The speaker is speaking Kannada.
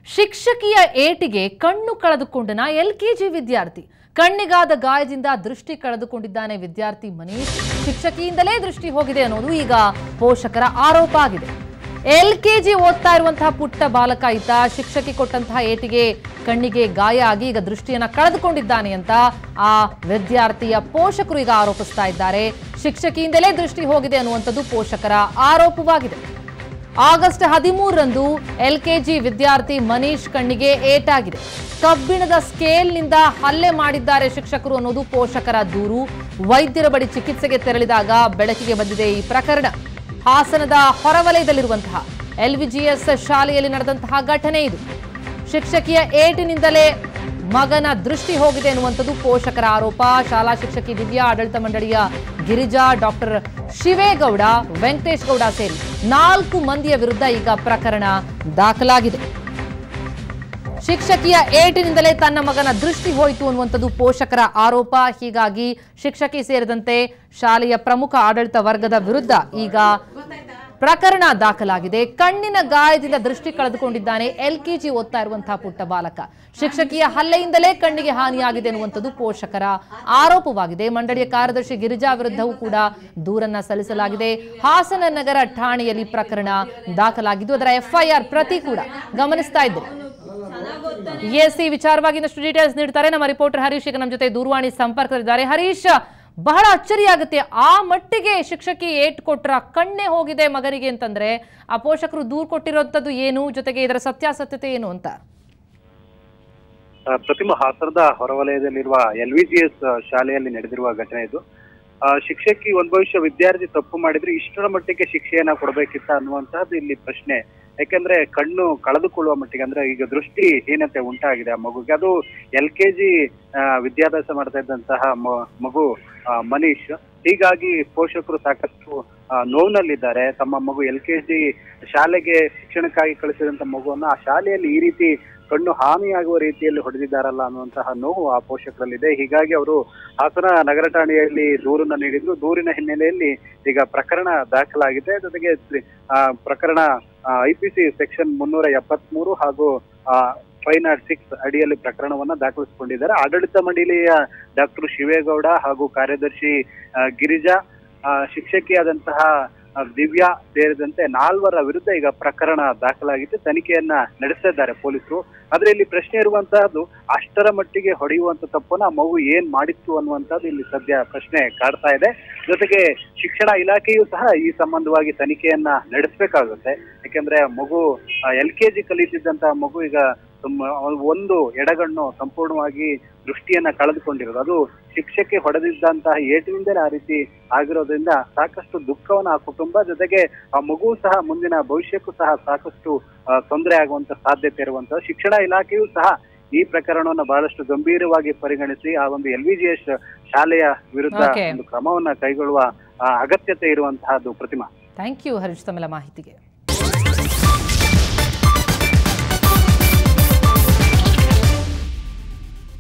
ಶಿಕ್ಷಕಿಯ ಏಟಿಗೆ ಕಣ್ಣು ಕಳೆದುಕೊಂಡನ ಎಲ್ಕೆಜಿ ವಿದ್ಯಾರ್ಥಿ ಕಣ್ಣಿಗಾದ ಗಾಯದಿಂದ ದೃಷ್ಟಿ ಕಳೆದುಕೊಂಡಿದ್ದಾನೆ ವಿದ್ಯಾರ್ಥಿ ಮನೀಶ್ ಶಿಕ್ಷಕಿಯಿಂದಲೇ ದೃಷ್ಟಿ ಹೋಗಿದೆ ಅನ್ನೋದು ಈಗ ಪೋಷಕರ ಆರೋಪ ಆಗಿದೆ ಎಲ್ಕೆಜಿ ಓದ್ತಾ ಇರುವಂತಹ ಪುಟ್ಟ ಬಾಲಕ ಈತ ಶಿಕ್ಷಕಿ ಕೊಟ್ಟಂತಹ ಏಟಿಗೆ ಕಣ್ಣಿಗೆ ಗಾಯ ಆಗಿ ಈಗ ದೃಷ್ಟಿಯನ್ನ ಕಳೆದುಕೊಂಡಿದ್ದಾನೆ ಅಂತ ಆ ವಿದ್ಯಾರ್ಥಿಯ ಪೋಷಕರು ಈಗ ಆರೋಪಿಸ್ತಾ ಇದ್ದಾರೆ ಶಿಕ್ಷಕಿಯಿಂದಲೇ ದೃಷ್ಟಿ ಹೋಗಿದೆ ಅನ್ನುವಂಥದ್ದು ಪೋಷಕರ ಆರೋಪವಾಗಿದೆ ಆಗಸ್ಟ್ ಹದಿಮೂರರಂದು ಎಲ್ಕೆಜಿ ವಿದ್ಯಾರ್ಥಿ ಮನೀಶ್ ಕಣ್ಣಿಗೆ ಏಟಾಗಿದೆ ಕಬ್ಬಿಣದ ಸ್ಕೇಲ್ನಿಂದ ಹಲ್ಲೆ ಮಾಡಿದ್ದಾರೆ ಶಿಕ್ಷಕರು ಅನ್ನೋದು ಪೋಷಕರ ದೂರು ವೈದ್ಯರ ಬಳಿ ಚಿಕಿತ್ಸೆಗೆ ತೆರಳಿದಾಗ ಬೆಳಕಿಗೆ ಬಂದಿದೆ ಈ ಪ್ರಕರಣ ಹಾಸನದ ಹೊರವಲಯದಲ್ಲಿರುವಂತಹ ಎಲ್ವಿಜಿಎಸ್ ಶಾಲೆಯಲ್ಲಿ ನಡೆದಂತಹ ಘಟನೆ ಇದು ಶಿಕ್ಷಕಿಯ ಏಟಿನಿಂದಲೇ ಮಗನ ದೃಷ್ಟಿ ಹೋಗಿದೆ ಎನ್ನುವಂಥದ್ದು ಪೋಷಕರ ಆರೋಪ ಶಾಲಾ ಶಿಕ್ಷಕಿ ದಿವ್ಯಾ ಆಡಳಿತ ಮಂಡಳಿಯ ಗಿರಿಜಾ ಡಾಕ್ಟರ್ ಶಿವೇಗೌಡ ವೆಂಕಟೇಶ್ ಗೌಡ ಸೇರಿ ನಾಲ್ಕು ಮಂದಿಯ ವಿರುದ್ಧ ಈಗ ಪ್ರಕರಣ ದಾಖಲಾಗಿದೆ ಶಿಕ್ಷಕಿಯ ಏಟಿನಿಂದಲೇ ತನ್ನ ಮಗನ ದೃಷ್ಟಿ ಹೋಯಿತು ಅನ್ನುವಂಥದ್ದು ಪೋಷಕರ ಆರೋಪ ಹೀಗಾಗಿ ಶಿಕ್ಷಕಿ ಸೇರಿದಂತೆ ಶಾಲೆಯ ಪ್ರಮುಖ ಆಡಳಿತ ವರ್ಗದ ವಿರುದ್ಧ ಈಗ ಪ್ರಕರಣ ದಾಖಲಾಗಿದೆ ಕಣ್ಣಿನ ಗಾಯದಿಂದ ದೃಷ್ಟಿ ಕಳೆದುಕೊಂಡಿದ್ದಾನೆ ಎಲ್ಕೆಜಿ ಓದ್ತಾ ಇರುವಂತಹ ಪುಟ್ಟ ಬಾಲಕ ಶಿಕ್ಷಕಿಯ ಹಲ್ಲೆಯಿಂದಲೇ ಕಣ್ಣಿಗೆ ಹಾನಿಯಾಗಿದೆ ಎನ್ನುವಂಥದ್ದು ಪೋಷಕರ ಆರೋಪವಾಗಿದೆ ಮಂಡಳಿಯ ಕಾರ್ಯದರ್ಶಿ ಗಿರಿಜಾ ವಿರುದ್ಧವೂ ಕೂಡ ದೂರನ್ನ ಸಲ್ಲಿಸಲಾಗಿದೆ ಹಾಸನ ನಗರ ಠಾಣೆಯಲ್ಲಿ ಪ್ರಕರಣ ದಾಖಲಾಗಿದ್ದು ಅದರ ಎಫ್ಐಆರ್ ಪ್ರತಿ ಕೂಡ ಗಮನಿಸ್ತಾ ಇದ್ದರು ಎಸ್ ಈ ವಿಚಾರವಾಗಿ ಇನ್ನಷ್ಟು ಡೀಟೇಲ್ಸ್ ನೀಡ್ತಾರೆ ನಮ್ಮ ರಿಪೋರ್ಟರ್ ಹರೀಶ್ ಈಗ ನಮ್ಮ ಜೊತೆ ದೂರವಾಣಿ ಸಂಪರ್ಕದಲ್ಲಿದ್ದಾರೆ ಹರೀಶ್ ಬಹಳ ಅಚ್ಚರಿ ಆಗುತ್ತೆ ಆ ಮಟ್ಟಿಗೆ ಶಿಕ್ಷಕಿ ಏಟ್ ಕೊಟ್ರ ಕಣ್ಣೇ ಹೋಗಿದೆ ಮಗನಿಗೆ ಅಂತಂದ್ರೆ ಆ ಪೋಷಕರು ದೂರು ಕೊಟ್ಟಿರೋಂಥದ್ದು ಏನು ಜೊತೆಗೆ ಇದರ ಸತ್ಯಾಸತ್ಯತೆ ಏನು ಅಂತ ಆ, ಪ್ರತಿಮಾ ಹಾಸನದ ಹೊರವಲಯದಲ್ಲಿರುವ ಎಲ್ ವಿ ಜಿ ಎಸ್ ಶಾಲೆಯಲ್ಲಿ ನಡೆದಿರುವ ಘಟನೆ ಇದು ಆ, ಶಿಕ್ಷಕಿ ಒಂದ್ ಭವಿಷ್ಯ ವಿದ್ಯಾರ್ಥಿ ತಪ್ಪು ಮಾಡಿದ್ರೆ ಇಷ್ಟರ ಮಟ್ಟಿಗೆ ಶಿಕ್ಷೆಯನ್ನ ಕೊಡಬೇಕಿತ್ತ ಅನ್ನುವಂತಹದ್ದು ಇಲ್ಲಿ ಪ್ರಶ್ನೆ ಯಾಕೆಂದ್ರೆ ಕಣ್ಣು ಕಳೆದುಕೊಳ್ಳುವ ಮಟ್ಟಿಗೆ ಅಂದ್ರೆ ಈಗ ದೃಷ್ಟಿ ಹೀನತೆ ಉಂಟಾಗಿದೆ ಆ ಮಗುಗೆ ಅದು ಎಲ್ ಕೆ ಜಿ ವಿದ್ಯಾಭ್ಯಾಸ ಮಾಡ್ತಾ ಇದ್ದಂತಹ ಮ- ಮಗು ಆ, ಮನೀಶ್ ಹೀಗಾಗಿ ಪೋಷಕರು ಸಾಕಷ್ಟು ಆ, ನೋವಿನಲ್ಲಿದ್ದಾರೆ ತಮ್ಮ ಮಗು ಎಲ್ ಕೆ ಜಿ ಶಾಲೆಗೆ ಶಿಕ್ಷಣಕ್ಕಾಗಿ ಕಳಿಸಿದಂತ ಮಗುವನ್ನ ಆ ಶಾಲೆಯಲ್ಲಿ ಈ ರೀತಿ ಕಣ್ಣು ಹಾನಿಯಾಗುವ ರೀತಿಯಲ್ಲಿ ಹೊಡೆದಿದ್ದಾರಲ್ಲ ಅನ್ನುವಂತಹ ನೋವು ಆ ಪೋಷಕರಲ್ಲಿದೆ ಹೀಗಾಗಿ ಅವರು ಹಾಸನ ನಗರ ಠಾಣೆಯಲ್ಲಿ ದೂರನ್ನ ನೀಡಿದ್ರು ದೂರಿನ ಹಿನ್ನೆಲೆಯಲ್ಲಿ ಈಗ ಪ್ರಕರಣ ದಾಖಲಾಗಿದೆ ಜೊತೆಗೆ ಆ, ಪ್ರಕರಣ ಐ ಪಿ ಸಿ ಸೆಕ್ಷನ್ ಮುನ್ನೂರ ಎಪ್ಪತ್ಮೂರು ಹಾಗೂ ಫೈವ್ ನಾಟ್ ಸಿಕ್ಸ್ ಅಡಿಯಲ್ಲಿ ಪ್ರಕರಣವನ್ನ ದಾಖಲಿಸಿಕೊಂಡಿದ್ದಾರೆ ಆಡಳಿತ ಮಂಡಳಿಯ ಡಾಕ್ಟರ್ ಶಿವೇಗೌಡ ಹಾಗೂ ಕಾರ್ಯದರ್ಶಿ ಆ, ಗಿರಿಜಾ ಆ, ಶಿಕ್ಷಕಿಯಾದಂತಹ ಆ, ದಿವ್ಯಾ ಸೇರಿದಂತೆ ನಾಲ್ವರ ವಿರುದ್ಧ ಈಗ ಪ್ರಕರಣ ದಾಖಲಾಗಿದ್ದು ತನಿಖೆಯನ್ನ ನಡೆಸಿದ್ದಾರೆ ಪೊಲೀಸರು ಆದ್ರೆ ಇಲ್ಲಿ ಪ್ರಶ್ನೆ ಇರುವಂತಹದ್ದು ಅಷ್ಟರ ಮಟ್ಟಿಗೆ ಹೊಡೆಯುವಂತ ತಪ್ಪನ್ನ ಆ ಮಗು ಏನ್ ಮಾಡಿತ್ತು ಅನ್ನುವಂಥದ್ದು ಇಲ್ಲಿ ಸದ್ಯ ಪ್ರಶ್ನೆ ಕಾಡ್ತಾ ಇದೆ ಜೊತೆಗೆ ಶಿಕ್ಷಣ ಇಲಾಖೆಯು ಸಹ ಈ ಸಂಬಂಧವಾಗಿ ತನಿಖೆಯನ್ನ ನಡೆಸಬೇಕಾಗುತ್ತೆ ಯಾಕೆಂದ್ರೆ ಆ ಮಗು ಎಲ್ ಕೆ ಜಿ ಕಲಿತಿದ್ದಂತಹ ಮಗು ಈಗ ತುಂಬ- ಒಂದು ಎಡಗಣ್ಣು ಸಂಪೂರ್ಣವಾಗಿ ದೃಷ್ಟಿಯನ್ನ ಕಳೆದುಕೊಂಡಿರೋದು ಅದು ಶಿಕ್ಷಕ್ಕೆ ಹೊಡೆದಿದ್ದಂತಹ ಏಟಿನಿಂದಲೇ ಆ ರೀತಿ ಆಗಿರೋದ್ರಿಂದ ಸಾಕಷ್ಟು ದುಃಖವನ್ನ ಆ ಕುಟುಂಬ ಜೊತೆಗೆ ಆ ಮಗು ಸಹ ಮುಂದಿನ ಭವಿಷ್ಯಕ್ಕೂ ಸಹ ಸಾಕಷ್ಟು ಆ, ತೊಂದರೆ ಆಗುವಂತ ಸಾಧ್ಯತೆ ಇರುವಂತಹ ಶಿಕ್ಷಣ ಇಲಾಖೆಯೂ ಸಹ ಈ ಪ್ರಕರಣವನ್ನು ಬಹಳಷ್ಟು ಗಂಭೀರವಾಗಿ ಪರಿಗಣಿಸಿ ಆ ಒಂದು ಎಲ್ ವಿ ಜಿ ಎಸ್ ಶಾಲೆಯ ವಿರುದ್ಧ Okay. ಒಂದು ಕ್ರಮವನ್ನ ಕೈಗೊಳ್ಳುವ ಆ, ಅಗತ್ಯತೆ ಇರುವಂತಹದ್ದು ಪ್ರತಿಮಾ ಥ್ಯಾಂಕ್ ಯು ಹರೀಶ್ ತಮ್ಮೆಲ್ಲ ಮಾಹಿತಿಗೆ